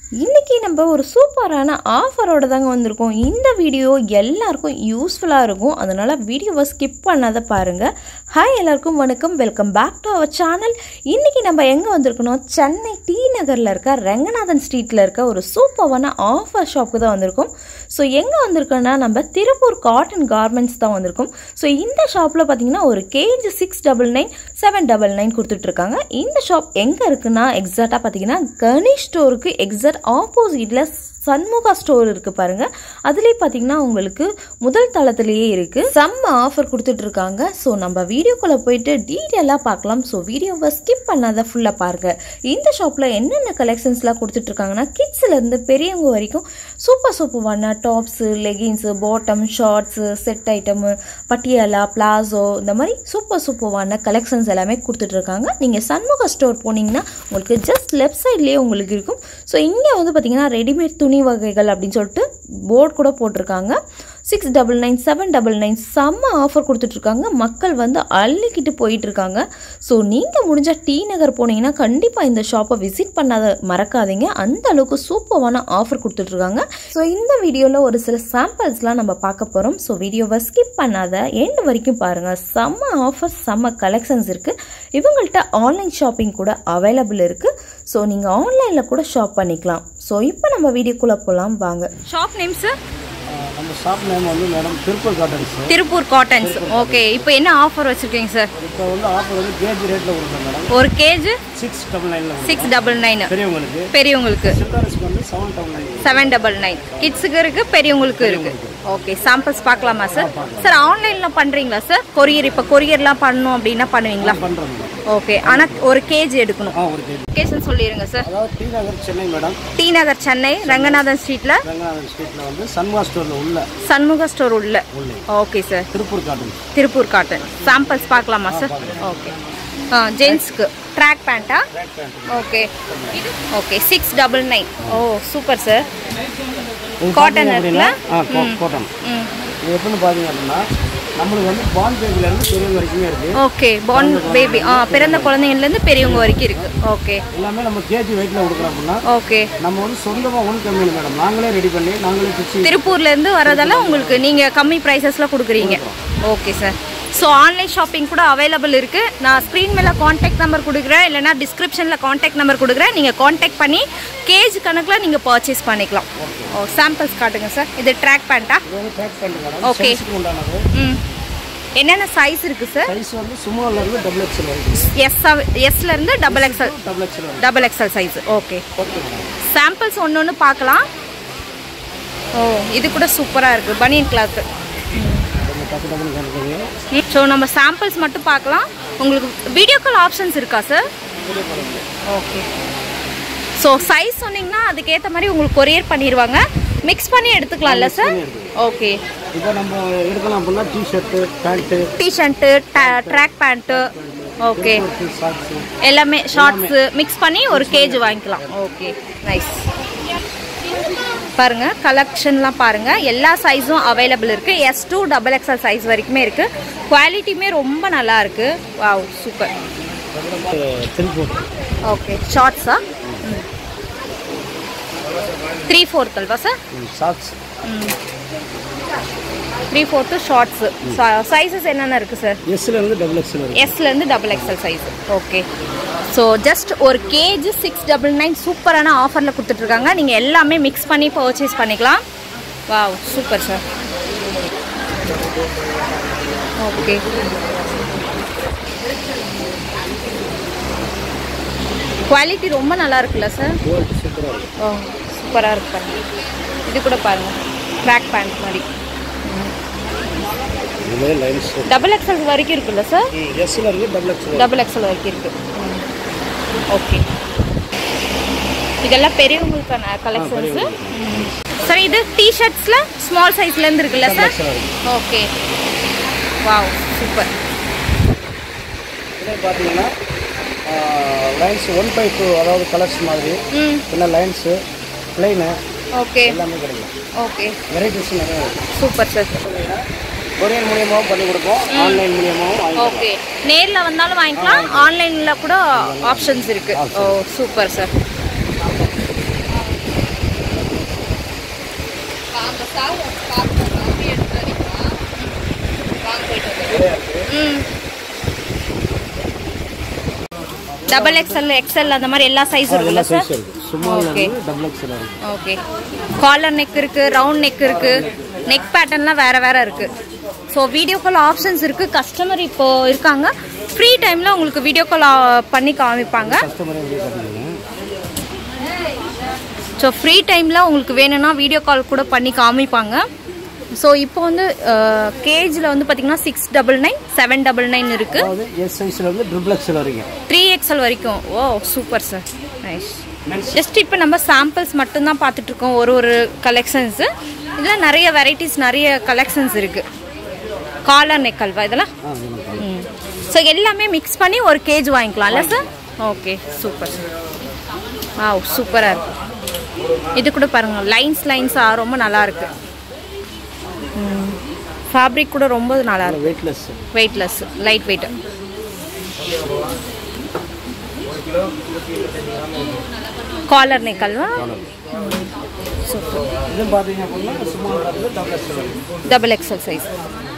இன்னைக்கு நம்ம ஒரு சூப்பரான ஆஃபரோட தாங்க வந்திருக்கோம் இந்த வீடியோ எல்லாருக்கும் யூஸ்ஃபுல்லாக இருக்கும் அதனால் வீடியோவை ஸ்கிப் பண்ணாத பாருங்கள் ஹாய் எல்லாருக்கும் வணக்கம் welcome back to our channel இன்றைக்கி நம்ம எங்கே வந்திருக்கணும் சென்னை டி நகரில் இருக்க ரங்கநாதன் ஸ்ட்ரீட்டில் இருக்க ஒரு சூப்பரான ஆஃபர் ஷாப்புக்கு தான் வந்திருக்கோம் ஸோ எங்கே வந்திருக்கோன்னா நம்ம திருப்பூர் காட்டன் கார்மெண்ட்ஸ் தான் வந்திருக்கோம் ஸோ இந்த ஷாப்பில் பார்த்தீங்கன்னா ஒரு KG six double nine seven double nine கொடுத்துட்ருக்காங்க இந்த ஷாப் எங்கே இருக்குன்னா எக்ஸாக்டாக பார்த்தீங்கன்னா கணேஷ் ஸ்டோருக்கு எக்ஸாக்ட் ஆப்போசிட்டில் சண்முகா ஸ்டோர் இருக்கு பாருங்க அதுலேயே பார்த்தீங்கன்னா உங்களுக்கு முதல் தளத்திலேயே இருக்கு செம்ம ஆஃபர் கொடுத்துட்டு இருக்காங்க ஸோ நம்ம வீடியோக்குள்ள போயிட்டு டீட்டெயிலாக பார்க்கலாம் ஸோ வீடியோவை ஸ்கிப் பண்ணாத ஃபுல்லாக பாருங்க இந்த ஷாப்பில் என்னென்ன கலெக்ஷன்ஸ்லாம் கொடுத்துட்டு இருக்காங்கன்னா கிட்ஸ்ல இருந்து பெரியவங்க வரைக்கும் சூப்பர் சூப்பரான tops leggings bottom shorts set item Patiala palazzo இந்த மாதிரி சூப்பர் சூப்பரான கலெக்ஷன்ஸ் எல்லாமே கொடுத்துட்டு இருக்காங்க நீங்கள் சண்முக ஸ்டோர் போனீங்கன்னா உங்களுக்கு ஜஸ்ட் லெஃப்ட் சைட்லேயே உங்களுக்கு இருக்கும் ஸோ இங்கே வந்து பார்த்தீங்கன்னா ரெடிமேட் துணி வகைகள் அப்படின்னு சொல்லிட்டு போர்டு கூட போட்டிருக்காங்க six double nine seven double nine செம்ம ஆஃபர் கொடுத்துட்ருக்காங்க மக்கள் வந்து அள்ளிக்கிட்டு போயிட்டு இருக்காங்க ஸோ நீங்கள் முடிஞ்ச டி நகர் போனீங்கன்னா கண்டிப்பாக இந்த ஷாப்பை விசிட் பண்ணாத மறக்காதீங்க அந்த அளவுக்கு சூப்பரான ஆஃபர் கொடுத்துட்ருக்காங்க ஸோ இந்த வீடியோவில் ஒரு சில சாம்பிள்ஸ்லாம் நம்ம பார்க்க போகிறோம் ஸோ வீடியோவை ஸ்கிப் பண்ணாத எண்டு வரைக்கும் பாருங்கள் செம்ம ஆஃபர் செம்ம கலெக்ஷன்ஸ் இருக்குது இவங்கள்ட்ட ஆன்லைன் ஷாப்பிங் கூட அவைலபிள் இருக்குது ஸோ நீங்கள் ஆன்லைனில் கூட ஷாப் பண்ணிக்கலாம் ஸோ இப்போ நம்ம வீடியோக்குள்ளே போகலாம் வாங்க ஷாப் நேம் சார் ஆஹ் நம்ம ஷாப் நேம் வந்து madam Tiruppur cottons Tiruppur cottons okay இப்போ என்ன ஆஃபர் வச்சுருக்கீங்க சார் இப்போ வந்து ஆஃபர் வந்து கேஜி ரேட்டில் கொடுக்குறோம் மேடம் ஒரு கேஜ் சிக்ஸ் டபுள் நைனில் சிக்ஸ் டபுள் நைன் பெரியவங்களுக்கு பெரியவங்களுக்கு சில்ட்ரன்ஸ்க்கு வந்து seven double nine seven double nine கிட்ஸுக்கு இருக்கு பெரியவங்களுக்கு இருக்கு ஓகே சாம்பிள்ஸ் பார்க்கலாமா சார் சார் ஆன்லைனில் பண்ணுறீங்களா சார் கொரியர் இப்போ கொரியர்லாம் பண்ணணும் அப்படின்னா பண்ணுவீங்களா பண்ணுறோம் மேடம் ஓகே ஆனால் ஒரு கேஜ் எடுக்கணும் ஆ ஒரு கேஜி லொக்கேஷன் சொல்லிடுங்க சார் அதாவது டி நகர் சென்னை மேடம் டி நகர் சென்னை ரங்கநாதன் ஸ்ட்ரீட்டில் ரங்கநாதன் ஸ்ட்ரீட்டில் வந்து சன்மா ஸ்டோரில் உள்ள சண்முக ஸ்டோர் உள்ள உள்ளே okay sir Tiruppur cottons Tiruppur cotton samples பார்க்கலாமா சார் ஓகே ஆ ஜென்ஸ்க்கு ட்ராக் பேண்ட்டா track pant okay okay six double nine ஓ சூப்பர் சார் இது Cotton பார்த்தீங்க அப்படின்னா இருக்குல்ல? ஆ கோ- காட்டன் ம் இது எப்படின்னு பார்த்தீங்க அப்படின்னா நம்மளுக்கு வந்து பான் பேபிலேருந்து பெரியவங்க வரைக்குமே இருக்குது ஓகே பார்ன் பேபி ஆ பிறந்த குழந்தைங்கள்லேருந்து பெரியவங்க வரைக்கும் இருக்கு ஓகே எல்லாமே நம்ம கேஜி வெயிட்டில் கொடுக்குறோம் அப்படின்னா ஓகே நம்ம வந்து சொந்தமாக ஒன் கம்பெனி மேடம் நாங்களே ரெடி பண்ணி நாங்களே பிச்சு திருப்பூர்லேருந்து வரதால உங்களுக்கு நீங்கள் கம்மி ப்ரைஸஸில் கொடுக்குறீங்க okay sir so online shopping கூட அவைலபிள் இருக்குது நான் ஸ்க்ரீன் மேலே காண்டாக்ட் நம்பர் கொடுக்குறேன் இல்லைனா டிஸ்கிரிப்ஷனில் காண்டாக்ட் நம்பர் கொடுக்குறேன் நீங்கள் காண்டாக்ட் பண்ணி கேஜ் கணக்கில் நீங்கள் பர்ச்சேஸ் பண்ணிக்கலாம் ஓ சாம்பிள்ஸ் காட்டுங்க சார் இது ட்ராக் பேண்ட்டா இது வந்து ட்ராக் பேண்ட் மேடம் Okay. சைஸுக்கு உண்டானது ம் என்னென்ன சைஸ் இருக்குது சார் சைஸ் வந்து சுமார்ல இருந்து டபுள் எக்ஸ்எல் வரைக்கும் எஸ் எஸ்லேருந்து டபுள் எக்ஸல் டபுள் எக்ஸ்எல் வரைக்கும் double XL size okay okay madam samples ஒன்று ஒன்று பார்க்கலாம் ஓ இது கூட சூப்பராக இருக்குது பனியன் கிளாத்து கொஞ்சம் டக்கு டக்குன்னு காமிக்கிறீங்க ஸோ நம்ம சாம்பிள்ஸ் மட்டும் பார்க்கலாம் உங்களுக்கு வீடியோ கால் ஆப்ஷன்ஸ் இருக்கா சார் ஓகே ஸோ சைஸ் சொன்னீங்கன்னா அதுக்கேற்ற மாதிரி உங்களுக்கு கொரியர் பண்ணிடுவாங்க மிக்ஸ் பண்ணி எடுத்துக்கலாம்ல சார் ஓகே இப்போ நம்ம எடுக்கலாம் அப்படின்னா t-shirt pant t-shirt track pant okay shorts எல்லாமே ஷார்ட்ஸு மிக்ஸ் பண்ணி ஒரு கேஜ் வாங்கிக்கலாம் ஓகே நைஸ் பாருங்க கலெக்ஷன்லாம் பாருங்க எல்லா சைஸும் அவைலபிள் இருக்கு S to double XL size வரைக்குமே இருக்கு குவாலிட்டியுமே ரொம்ப நல்லா இருக்கு வாவ் சூப்பர் திருப்பூர் ஓகே ஷார்ட்ஸா த்ரீ ஃபோர்த் அல்வா sir shorts three fourth shorts sizes என்னென்ன இருக்குது சார் எஸ்ல இருந்து டபுள் எக்ஸ்எல் வரைக்கும் எஸ்லேருந்து double XL size okay so just ஒரு கேஜி சிக்ஸ் டபுள் நைன் சூப்பரான ஆஃபரில் கொடுத்துட்ருக்காங்க நீங்கள் எல்லாமே மிக்ஸ் பண்ணி பர்ச்சேஸ் பண்ணிக்கலாம் wow super sir okay quality ரொம்ப நல்லா இருக்குல்ல சார் குவாலிட்டி சூப்பராக இருக்கும் ஓ சூப்பராக இருக்கு பாருங்க இது கூட பாருங்கள் ட்ராக் பேண்ட் மாதிரி இது மாதிரி லைன்ஸ் டபுள் எக்ஸ்எல் வரைக்கும் இருக்குல்ல சார் எஸ்ல இருந்து டபுள் எக்ஸ்எல் டபுள் எக்ஸல் வரைக்கும் இருக்கு ஓகே இதெல்லாம் பெரியவங்களுக்கான கலெக்ஷன்ஸ் சார் இது டிஷர்ட்ஸில் ஸ்மால் சைஸ்லேருந்து இருக்குல்ல சார் எக்ஸ்எல் வரைக்கும் ஓகே வாவ் சூப்பர் இதே பார்த்தீங்கன்னா லைன்ஸ் ஒன் பை டூ அதாவது கலர்ஸ் மாதிரி ம் பின்ன லைன்ஸு பிளைனு ஓகே எல்லாமே கிடைக்கும் ஓகே வெரைட்டிஸ் நிறைய இருக்கும் சூப்பர் சார் கொரியர் மூலியமாகவும் பண்ணி கொடுப்போம் ஆன்லைன் மூலியமாகவும் வாங்கி ஓகே நேரில் வந்தாலும் வாங்கிக்கலாம் ஆன்லைனில் கூட ஆப்ஷன்ஸ் இருக்கு oh super sir double XL XL அந்த மாதிரி எல்லா சைஸ் இருக்குல்ல சைஸ் சார் இருக்கு சும்மாவில் Okay. இருந்து டபுள் எக்ஸல் இருக்கு ஓகே காலர் நெக் இருக்கு ரவுண்ட் நெக் இருக்கு நெக் பேட்டர்ன்லாம் வேற வேற இருக்கு ஸோ வீடியோ கால் ஆப்ஷன்ஸ் இருக்கு கஸ்டமர் இப்போ இருக்காங்க ஃப்ரீ டைம்ல உங்களுக்கு வீடியோ கால் பண்ணி காமிப்பாங்க கஸ்டமரே வெளியே காட்டிக்கணும் ஸோ ஃப்ரீ டைமில் உங்களுக்கு வேணும்னா வீடியோ கால் கூட பண்ணி காமிப்பாங்க ஸோ இப்போ வந்து கேஜில் வந்து பார்த்தீங்கன்னா six double nine seven double nine இருக்குது அதாவது எஸ் சைஸில் வந்து ட்ரிபிள் எக்ஸல் வரைக்கும் த்ரீ எக்ஸல் வரைக்கும் oh super sir nice just இப்போ நம்ம சாம்பிள்ஸ் மட்டும்தான் பார்த்துட்டு இருக்கோம் ஒரு ஒரு கலெக்ஷன்ஸு இதில் நிறைய வெரைட்டிஸ் நிறைய கலெக்ஷன்ஸ் இருக்குது காலர் நெக் அல்வா இதெல்லாம் ஆ எனக்கு ம் ஸோ எல்லாமே மிக்ஸ் பண்ணி ஒரு கேஜ் வாங்கிக்கலாம்ல சார் ஓகே சூப்பர் ஆ சூப்பராக இருக்கு இது கூட பாருங்க லைன்ஸ் லைன்ஸாக ரொம்ப நல்லா இருக்கு ஃபேப்ரிக் கூட ரொம்ப நல்லா இருக்கு weightless weightless light weight collar neck அல்வா சூப்பர் இது பார்த்தீங்க அப்படின்னா சும்மா வந்து டபுள் எக்ஸல் வரைக்கும் double XL size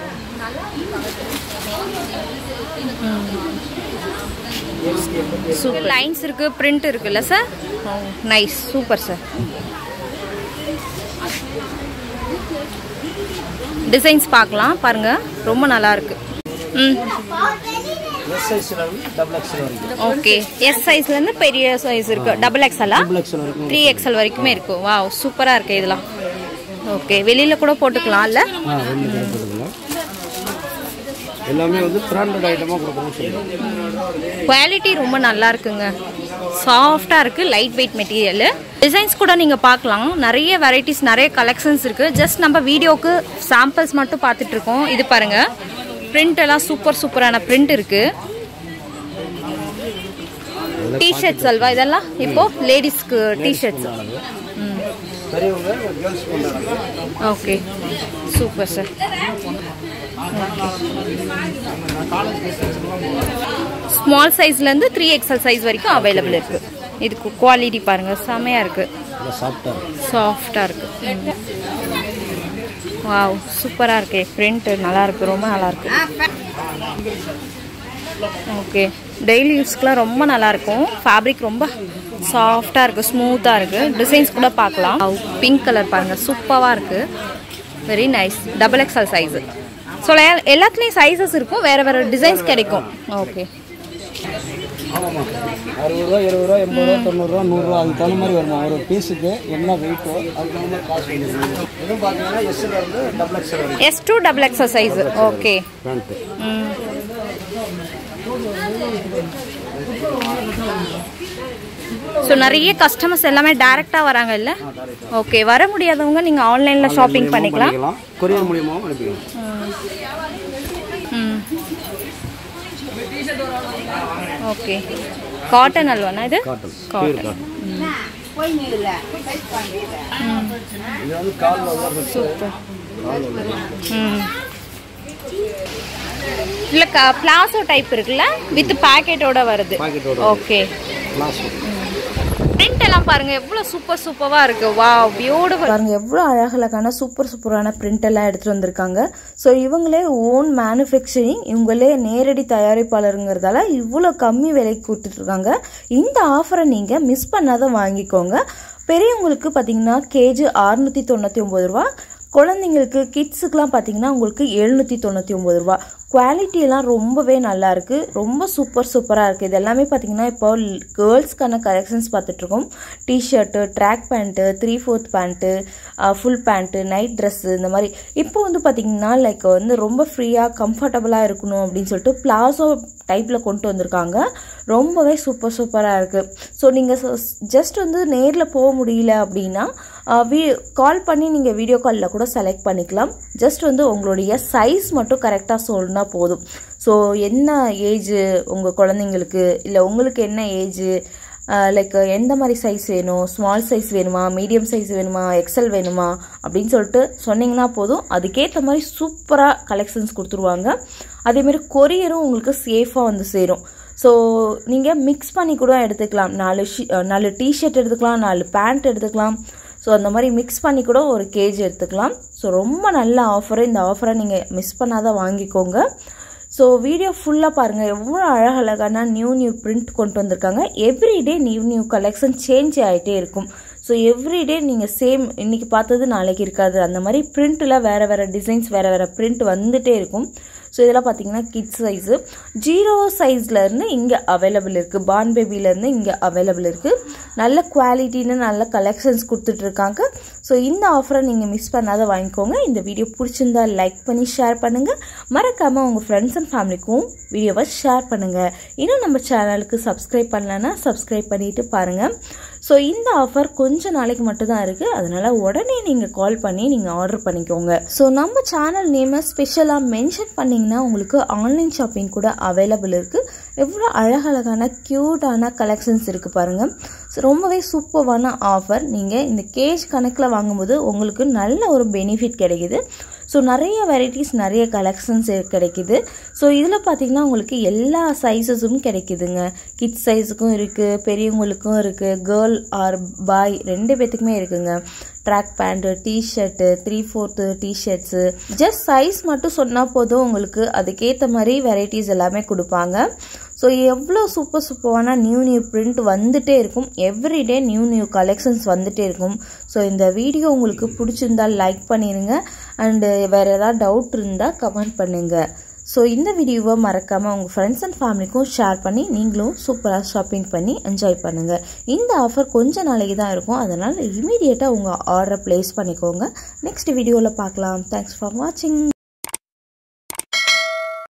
super lines இருக்கு பிரிண்ட் இருக்குல்ல sir nice super sir designs பார்க்கலாம் பாருங்க ரொம்ப நல்லா இருக்கு ம் எஸ் சைஸில் வந்து டபுள் எக்ஸல் வரைக்கும் ஓகே எஸ் சைஸ்ல இருந்து பெரிய சைஸ் இருக்கு டபுள் எக்ஸலா டபுள் எக்ஸல் வரைக்கும் த்ரீ எக்ஸல் வரைக்குமே இருக்கு வாவ் சூப்பரா இருக்கு இதெல்லாம் ஓகே வெளியில கூட போட்டுக்கலாம்ல ஆ ரெண்டு கடை போட்டுக்கலாம் எல்லாமே வந்து பிராண்டட் ஐட்டமாக கொடுக்கணும்னு சொல்லுவாங்க குவாலிட்டி ரொம்ப நல்லா இருக்குங்க சாஃப்டாக இருக்கு லைட் வெயிட் மெட்டீரியல் டிசைன்ஸ் கூட நீங்கள் பார்க்கலாம் நிறைய வெரைட்டிஸ் நிறைய கலெக்ஷன்ஸ் இருக்கு ஜஸ்ட் நம்ம வீடியோக்கு சாம்பிள்ஸ் மட்டும் பார்த்துட்டு இருக்கோம் இது பாருங்க பிரிண்ட் எல்லாம் சூப்பர் சூப்பரான பிரிண்ட் இருக்கு டிஷர்ட்ஸ் அல்வா இதெல்லாம் இப்போ லேடிஸ்க்கு டிஷர்ட்ஸ் பெரியவங்க கேர்ள்ஸ் கொண்டாடுறாங்க ஓகே சூப்பர் சார் ஸ்மால் சைஸ்லேருந்து த்ரீ எக்ஸல் சைஸ் வரைக்கும் அவைலபிள் இருக்கு இதுக்கு குவாலிட்டி பாருங்க செமையா இருக்கு நல்லா சாஃப்டாக இருக்கும் சாஃப்டாக இருக்கு வாவ் சூப்பராக இருக்கு பிரிண்ட் நல்லா இருக்கு ரொம்ப நல்லா இருக்கு ஓகே டெய்லி யூஸ்க்குலாம் ரொம்ப நல்லா இருக்கும் ஃபேப்ரிக் ரொம்ப சாஃப்டாக இருக்கு ஸ்மூத்தாக இருக்கு டிசைன்ஸ் கூட பார்க்கலாம் பிங்க் கலர் பாருங்க சூப்பராக இருக்கு very nice double XL size so எல்லாத்துலேயும் சைஸஸ் இருக்கும் வேற வேற டிசைன்ஸ் கிடைக்கும் ஓகே ஆமாம்மா அறுபது ரூபா எழுபது ரூபா எண்பது ரூபா தொண்ணூறுரூவா நூறுரூவா அதுக்கு தகுந்த மாதிரி வருமா ஒரு பீஸுக்கு என்ன வெயிட்டோ அதுக்கு தகுந்த மாதிரி காசு வந்துருக்கு இதுவும் பார்த்தீங்கன்னா எஸ்ஸில் இருந்து டபுள் எக்ஸல் வரைக்கும் S to double XL size okay pant ம் ஸோ நிறைய கஸ்டமர்ஸ் எல்லாமே டைரெக்டாக வராங்க இல்லை ஓகே வர முடியாதவங்க நீங்கள் ஆன்லைனில் ஷாப்பிங் பண்ணிக்கலாம் கொரியர் மூலியமாகவும் அனுப்பிக்கலாம் ம் ஓகே காட்டன் அல்வானா இது காட்டன் காட்டன் காட்டன் இது வந்து காலில் வந்து சூப்பர் ம் இல்லை க பிளாசோ டைப் இருக்குல்ல வித் பேக்கெட்டோட வருது பாக்கெட்டோட ஓகே கிளாஸ் பிரிண்ட் எல்லாம் பாருங்க எவ்வளவு சூப்பர் சூப்பரா இருக்கு வா பியூட்டிஃபுல் பாருங்க எவ்வளவு அழகழகான சூப்பர் சூப்பரான பிரிண்ட் எல்லாம் எடுத்துட்டு வந்திருக்காங்க ஸோ இவங்களே ஓன் மேனுஃபேக்சரிங் இவங்களே நேரடி தயாரிப்பாளருங்கிறதால இவ்வளோ கம்மி விலைக்கு கொடுத்துட்டு இருக்காங்க இந்த ஆஃபரை நீங்க மிஸ் பண்ணாத வாங்கிக்கோங்க பெரியவங்களுக்கு பார்த்தீங்கன்னா கேஜி அறுநூத்தி தொண்ணூற்றி ஒம்பது ரூபா குழந்தைங்களுக்கு கிட்ஸுக்குலாம் பார்த்தீங்கன்னா உங்களுக்கு எழுநூற்றி தொண்ணூற்றி ஒம்பது ரூபா குவாலிட்டி எல்லாம் ரொம்பவே நல்லா இருக்கு ரொம்ப சூப்பர் சூப்பராக இருக்குது இது எல்லாமே பார்த்தீங்கன்னா இப்போ கேர்ள்ஸ்க்கான கலெக்ஷன்ஸ் பார்த்துட்ருக்கோம் T-shirt track pant three fourth pant full pant night dress இந்த மாதிரி இப்போ வந்து பார்த்தீங்கன்னா லைக் வந்து ரொம்ப ஃப்ரீயாக கம்ஃபர்டபுளாக இருக்கணும் அப்படின்னு சொல்லிட்டு பிளாசோ டைப்பில் கொண்டு வந்திருக்காங்க ரொம்பவே சூப்பர் சூப்பராக இருக்குது ஸோ நீங்கள் ஜஸ்ட் வந்து நேரில் போக முடியல அப்படின்னா வீ கால் பண்ணி நீங்கள் வீடியோ காலில் கூட செலக்ட் பண்ணிக்கலாம் ஜஸ்ட் வந்து உங்களுடைய சைஸ் மட்டும் கரெக்டாக சொன்னா போதும் ஸோ என்ன ஏஜ் உங்கள் குழந்தைங்களுக்கு இல்லை உங்களுக்கு என்ன ஏஜ் லைக் எந்த மாதிரி சைஸ் வேணும் ஸ்மால் சைஸ் வேணுமா மீடியம் சைஸ் வேணுமா எக்ஸல் வேணுமா அப்படின்னு சொல்லிட்டு சொன்னீங்கன்னா போதும் அதுக்கேற்ற மாதிரி சூப்பராக கலெக்ஷன்ஸ் கொடுத்துருவாங்க அதேமாரி கொரியரும் உங்களுக்கு சேஃபாக வந்து சேரும் ஸோ நீங்கள் மிக்ஸ் பண்ணி கூட எடுத்துக்கலாம் நாலு ஷி நாலு டிஷர்ட் எடுத்துக்கலாம் நாலு பேண்ட் எடுத்துக்கலாம் ஸோ அந்த மாதிரி மிக்ஸ் பண்ணி கூட ஒரு கேஜ் எடுத்துக்கலாம் ஸோ ரொம்ப நல்ல ஆஃபர் இந்த ஆஃபரை நீங்கள் மிஸ் பண்ணாத வாங்கிக்கோங்க ஸோ வீடியோ ஃபுல்லாக பாருங்கள் எவ்வளோ அழகழகான நியூ நியூ பிரிண்ட் கொண்டு வந்திருக்காங்க everyday new new collection change ஆகிட்டே இருக்கும் ஸோ எவ்ரிடே நீங்கள் சேம் இன்றைக்கி பார்த்தது நாளைக்கு இருக்காது அந்த மாதிரி பிரிண்ட்டில் வேறு வேறு டிசைன்ஸ் வேறு வேறு பிரிண்ட் வந்துகிட்டே இருக்கும் ஸோ இதெல்லாம் பார்த்தீங்கன்னா கிட்ஸ் சைஸு ஜீரோ சைஸ்லேருந்து இங்கே அவைலபிள் இருக்குது பான் பேபிலேருந்து இங்கே அவைலபிள் இருக்குது நல்ல குவாலிட்டின்னு நல்ல கலெக்ஷன்ஸ் கொடுத்துட்ருக்காங்க ஸோ இந்த ஆஃபரை நீங்கள் மிஸ் பண்ணாத வாங்கிக்கோங்க இந்த வீடியோ பிடிச்சிருந்தா லைக் பண்ணி ஷேர் பண்ணுங்கள் மறக்காமல் உங்கள் ஃப்ரெண்ட்ஸ் அண்ட் ஃபேமிலிக்கும் வீடியோவை ஷேர் பண்ணுங்கள் இன்னும் நம்ம சேனலுக்கு சப்ஸ்கிரைப் பண்ணலன்னா சப்ஸ்கிரைப் பண்ணிவிட்டு பாருங்கள் ஸோ இந்த ஆஃபர் கொஞ்ச நாளைக்கு மட்டும் தான் இருக்குது அதனால் உடனே நீங்கள் கால் பண்ணி நீங்கள் ஆர்டர் பண்ணிக்கோங்க ஸோ நம்ம சேனல் நேமை ஸ்பெஷலாக மென்ஷன் பண்ணிங்கன்னா உங்களுக்கு ஆன்லைன் ஷாப்பிங் கூட அவைலபிள் இருக்குது எவ்வளோ அழகழகான க்யூட்டான கலெக்ஷன்ஸ் இருக்குது பாருங்கள் ஸோ ரொம்பவே சூப்பர்வான ஆஃபர் நீங்கள் இந்த கேஜ் கணக்கில் வாங்கும்போது உங்களுக்கு நல்ல ஒரு பெனிஃபிட் கிடைக்குது ஸோ நிறைய வெரைட்டிஸ் நிறைய கலெக்ஷன்ஸ் கிடைக்குது ஸோ இதில் பார்த்தீங்கன்னா உங்களுக்கு எல்லா சைஸஸும் கிடைக்குதுங்க கிட்ஸ் சைஸுக்கும் இருக்குது பெரியவங்களுக்கும் இருக்குது கேர்ள் ஆர் பாய் ரெண்டு பேத்துக்குமே இருக்குங்க track pant T-shirt three fourth T-shirts just size மட்டும் சொன்னால் போதும் உங்களுக்கு அதுக்கேற்ற மாதிரி வெரைட்டிஸ் எல்லாமே கொடுப்பாங்க ஸோ எவ்வளோ சூப்பர் சூப்பரான நியூ நியூ பிரிண்ட் வந்துட்டே இருக்கும் எவ்ரிடே நியூ நியூ கலெக்ஷன்ஸ் வந்துட்டே இருக்கும் ஸோ இந்த வீடியோ உங்களுக்கு பிடிச்சிருந்தால் லைக் பண்ணிடுங்க அண்டு வேறு ஏதாவது டவுட் இருந்தால் கமெண்ட் பண்ணுங்கள் ஸோ இந்த வீடியோவை மறக்காமல் உங்கள் ஃப்ரெண்ட்ஸ் அண்ட் ஃபேமிலிக்கும் ஷேர் பண்ணி நீங்களும் சூப்பராக ஷாப்பிங் பண்ணி என்ஜாய் பண்ணுங்கள் இந்த ஆஃபர் கொஞ்ச நாளைக்கு தான் இருக்கும் அதனால் இமீடியட்டாக உங்கள் ஆர்டரை ப்ளேஸ் பண்ணிக்கோங்க நெக்ஸ்ட் வீடியோவில் பார்க்கலாம் தேங்க்ஸ் ஃபார் வாட்சிங்